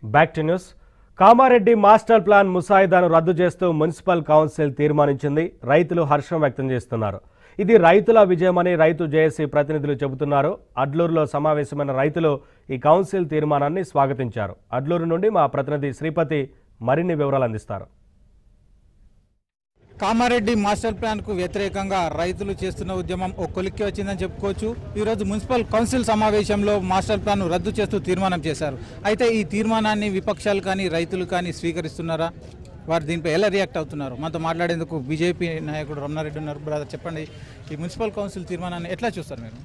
Back to news Kamareddy master plan ముసాయిదాను రద్దు చేస్తూ మున్సిపల్ కౌన్సిల్ తీర్మానించింది రైతులు హర్షం వ్యక్తం చేస్తున్నారు ఇది రైతుల విజయమని రైతు జేఏసీ ప్రతినిధులు చెబుతున్నారు అడ్లూరులో సమావేశమైన రైతులు ఈ కౌన్సిల్ తీర్మానాన్ని స్వాగతించారు అడ్లూరు నుండి మా ప్రతినిధి శ్రీపతి మరిన్ని వివరాలు అందిస్తారు కామారెడ్డి మాస్టర్ ప్లాన్ కు వ్యతిరేకంగా రైతులు చేస్తున్న ఉద్యమం ఒక కొలిక్కి వచ్చిందని చెప్పుకోవచ్చు ఈ రోజు మున్సిపల్ కౌన్సిల్ సమావేశంలో మాస్టర్ ప్లాన్ రద్దు చేస్తూ తీర్మానం చేశారు అయితే ఈ తీర్మానాన్ని విపక్షాలు కానీ రైతులు కానీ స్వీకరిస్తున్నారా వారు దీనిపై ఎలా రియాక్ట్ అవుతున్నారు మనతో మాట్లాడేందుకు బీజేపీ నాయకుడు రమణారెడ్డి ఉన్నారు బ్రదర్ చెప్పండి ఈ మున్సిపల్ కౌన్సిల్ తీర్మానాన్ని ఎట్లా చూస్తారు మీరు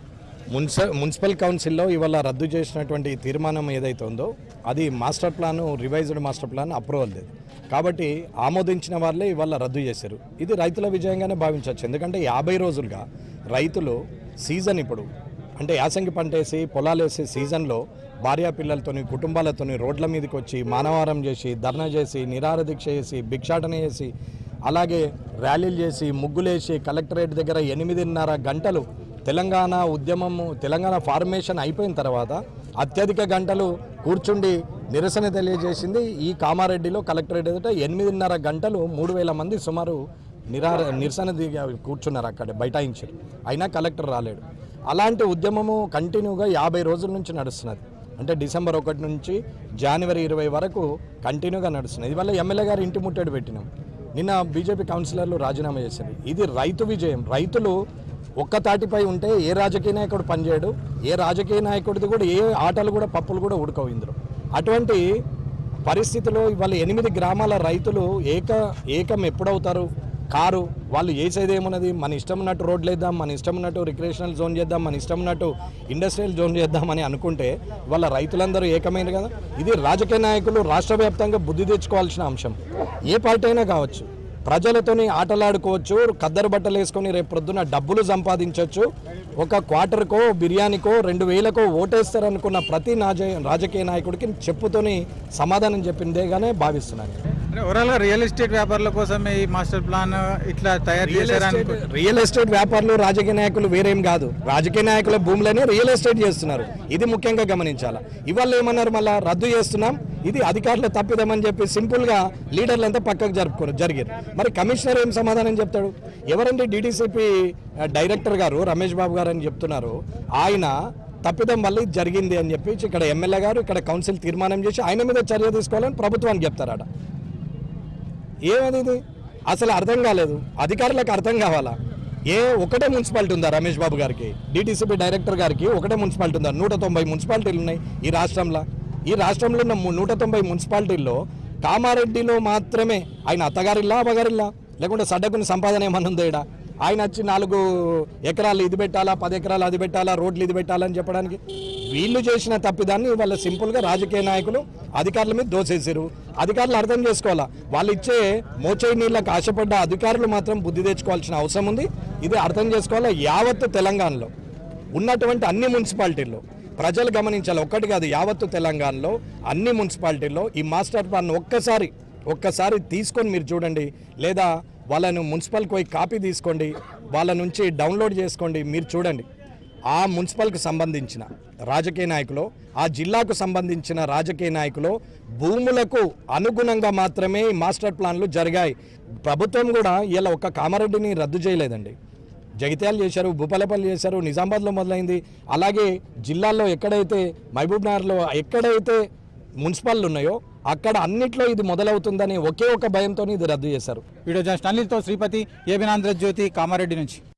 మున్స మున్సిపల్ కౌన్సిల్లో ఇవాళ రద్దు చేసినటువంటి ఈ తీర్మానం ఏదైతే ఉందో అది master plan revised master plan approval లేదు కాబట్టి ఆమోదించిన వాళ్ళే ఇవాళ రద్దు చేశారు ఇది రైతుల విజయంగానే భావించవచ్చు ఎందుకంటే యాభై రోజులుగా రైతులు సీజన్ ఇప్పుడు అంటే యాసంగి పంట వేసి పొలాలు వేసే సీజన్లో భార్యా పిల్లలతోని కుటుంబాలతోని రోడ్ల మీదకి వచ్చి మానవారం చేసి ధర్నా చేసి నిరాహార దీక్ష చేసి భిక్షాటన చేసి అలాగే ర్యాలీలు చేసి ముగ్గులేసి కలెక్టరేట్ దగ్గర ఎనిమిదిన్నర గంటలు తెలంగాణ ఉద్యమము తెలంగాణ ఫార్మేషన్ అయిపోయిన తర్వాత అత్యధిక గంటలు కూర్చుండి నిరసన తెలియజేసింది ఈ కామారెడ్డిలో కలెక్టరేట్ ఎదుట ఎనిమిదిన్నర గంటలు మూడు వేల మంది సుమారు నిరార నిరసన దిగా కూర్చున్నారు అక్కడ బైఠాయించారు అయినా కలెక్టర్ రాలేడు అలాంటి ఉద్యమము కంటిన్యూగా యాభై రోజుల నుంచి నడుస్తున్నది అంటే డిసెంబర్ ఒకటి నుంచి జనవరి ఇరవై వరకు కంటిన్యూగా నడుస్తున్నది ఇవాళ ఎమ్మెల్యే గారు ఇంటి ముట్టడి పెట్టినాం నిన్న బీజేపీ కౌన్సిలర్లు రాజీనామా చేశారు ఇది రైతు విజయం రైతులు ఒక్క తాటిపై ఉంటే ఏ రాజకీయ నాయకుడు పనిచేయడు ఏ రాజకీయ నాయకుడిది కూడా ఏ ఆటలు కూడా పప్పులు కూడా ఉడకవు ఇందులో అటువంటి పరిస్థితిలో ఇవాళ ఎనిమిది గ్రామాల రైతులు ఏక ఏకం ఎప్పుడవుతారు కారు వాళ్ళు చేసేదేమున్నది మన ఇష్టం ఉన్నట్టు రోడ్లు వేద్దాం మన ఇష్టం ఉన్నట్టు రిక్రియేషనల్ జోన్ చేద్దాం మన ఇష్టం ఉన్నట్టు ఇండస్ట్రియల్ జోన్ చేద్దామని అనుకుంటే వాళ్ళ రైతులందరూ ఏకమైన కదా ఇది రాజకీయ నాయకులు రాష్ట్ర వ్యాప్తంగా బుద్ధి తెచ్చుకోవాల్సిన అంశం ఏ పార్టీ అయినా కావచ్చు ప్రజలతోని ఆటలాడుకోవచ్చు కద్దరు బట్టలు వేసుకొని రేపు ప్రొద్దున డబ్బులు సంపాదించవచ్చు ఒక క్వార్టర్కో బిర్యానీకో రెండు వేలకో ఓటేస్తారనుకున్న ప్రతి నాజ రాజకీయ నాయకుడికి చెప్పుతోని సమాధానం చెప్పిందేగానే భావిస్తున్నాను అంటే ఓవరాల్గా రియల్ ఎస్టేట్ వ్యాపారుల కోసమే ఈ మాస్టర్ ప్లాన్ ఇట్లా తయారు రియల్ చేశారని ఎస్టేట్ రియల్ ఎస్టేట్ వ్యాపారులు రాజకీయ నాయకులు వేరేం కాదు రాజకీయ నాయకుల భూములనే రియల్ ఎస్టేట్ చేస్తున్నారు ఇది ముఖ్యంగా గమనించాలి ఇవాళ ఏమన్నారు మళ్ళా రద్దు చేస్తున్నాం ఇది అధికారులు తప్పిదమని చెప్పి సింపుల్ గా లీడర్లు అంతా పక్కకు జరుపుకోరు జరిగారు మరి కమిషనర్ ఏం సమాధానం చెప్తాడు ఎవరంటే డీటీసీపీ డైరెక్టర్ గారు రమేష్ బాబు గారు అని చెప్తున్నారు ఆయన తప్పిదం వల్ల ఇది జరిగింది అని చెప్పి ఇక్కడ ఎమ్మెల్యే గారు ఇక్కడ కౌన్సిల్ తీర్మానం చేసి ఆయన మీద చర్య తీసుకోవాలని ప్రభుత్వానికి చెప్తారట ఏమది ఇది అసలు అర్థం కాలేదు అధికారులకు అర్థం కావాలా ఏ ఒకటే మున్సిపాలిటీ ఉందా రమేష్ బాబు గారికి డిటీసీపీ డైరెక్టర్ గారికి ఒకటే మున్సిపాలిటీ ఉందా నూట తొంభై మున్సిపాలిటీలు ఉన్నాయి ఈ రాష్ట్రంలో ఈ రాష్ట్రంలో ఉన్న ము- నూట తొంభై మున్సిపాలిటీల్లో కామారెడ్డిలో మాత్రమే ఆయన అత్తగారిల్లా అవ్వగారిల్లా లేకుంటే సడ్డకుని సంపాదన ఏమన్నా ఉందా ఈడ? ఆయన వచ్చి నాలుగు ఎకరాలు ఇది పెట్టాలా పది ఎకరాలు అది పెట్టాలా రోడ్లు ఇది పెట్టాలని చెప్పడానికి వీళ్ళు చేసిన తప్పిదాన్ని వాళ్ళ సింపుల్గా రాజకీయ నాయకులు అధికారుల మీద దోసేసారు అధికారులు అర్థం చేసుకోవాలా వాళ్ళు ఇచ్చే మోచేయి నీళ్ళకి ఆశపడ్డ అధికారులు మాత్రం బుద్ధి తెచ్చుకోవాల్సిన అవసరం ఉంది ఇది అర్థం చేసుకోవాలా యావత్తు తెలంగాణలో ఉన్నటువంటి అన్ని మున్సిపాలిటీల్లో ప్రజలు గమనించాలి ఒక్కటి కాదు యావత్తు తెలంగాణలో అన్ని మున్సిపాలిటీల్లో ఈ మాస్టర్ ప్లాన్ ఒక్కసారి ఒక్కసారి తీసుకొని మీరు చూడండి లేదా వాళ్ళను మున్సిపల్కి పోయి కాపీ తీసుకోండి వాళ్ళ నుంచి డౌన్లోడ్ చేసుకోండి మీరు చూడండి ఆ మున్సిపల్కి సంబంధించిన రాజకీయ నాయకులు ఆ జిల్లాకు సంబంధించిన రాజకీయ నాయకులు భూములకు అనుగుణంగా మాత్రమే ఈ మాస్టర్ ప్లాన్లు జరిగాయి ప్రభుత్వం కూడా ఇలా ఒక్క కామారెడ్డిని రద్దు చేయలేదండి జగిత్యాలు చేశారు భూపాలపల్లి చేశారు నిజామాబాద్లో మొదలైంది అలాగే జిల్లాల్లో ఎక్కడైతే మహబూబ్ నగర్లో ఎక్కడైతే మున్సిపాలిటీలు ఉన్నాయో అక్కడ అన్నిట్లో ఇది మొదలవుతుందని ఒకే ఒక భయంతో ఇది రద్దు చేశారు వీడియో జర్నలిస్ట్ అనిల్తో శ్రీపతి ఏబిన్ ఆంధ్రజ్యోతి కామారెడ్డి నుంచి